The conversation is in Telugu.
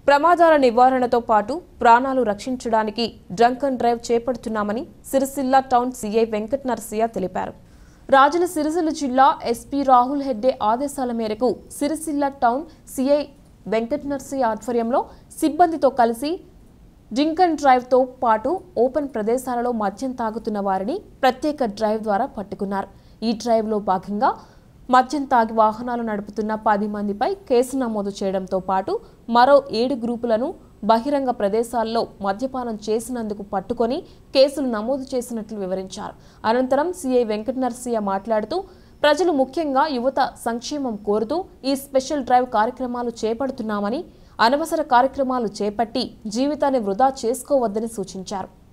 ప్రమాదాల నివారణతో పాటు ప్రాణాలు రక్షించడానికి డ్రంక్ అండ్ డ్రైవ్ చేపడుతున్నామని సిరిసిల్ల టౌన్ సీఐ వెంకట నరసయ్య తెలిపారు రాజుల సిరిసిల్ల జిల్లా ఎస్పీ రాహుల్ హెడ్డే ఆదేశాల మేరకు సిరిసిల్ల టౌన్ సీఐ వెంకట నరసయ్య ఆధ్వర్యంలో సిబ్బందితో కలిసి డ్రింక్ అండ్ డ్రైవ్తో పాటు ఓపెన్ ప్రదేశాలలో మద్యం తాగుతున్న వారిని ప్రత్యేక డ్రైవ్ ద్వారా పట్టుకున్నారు ఈ డ్రైవ్లో భాగంగా మద్యం తాగి వాహనాలు నడుపుతున్న పది మందిపై కేసు నమోదు చేయడంతో పాటు మరో ఏడు గ్రూపులను బహిరంగ ప్రదేశాల్లో మద్యపానం చేసినందుకు పట్టుకొని కేసులు నమోదు చేసినట్లు వివరించారు అనంతరం సీఐ వెంకట నరసయ్య మాట్లాడుతూ ప్రజలు ముఖ్యంగా యువత సంక్షేమం కోరుతూ ఈ స్పెషల్ డ్రైవ్ కార్యక్రమాలు చేపడుతున్నామని అనవసర కార్యక్రమాలు చేపట్టి జీవితాన్ని వృధా చేసుకోవద్దని సూచించారు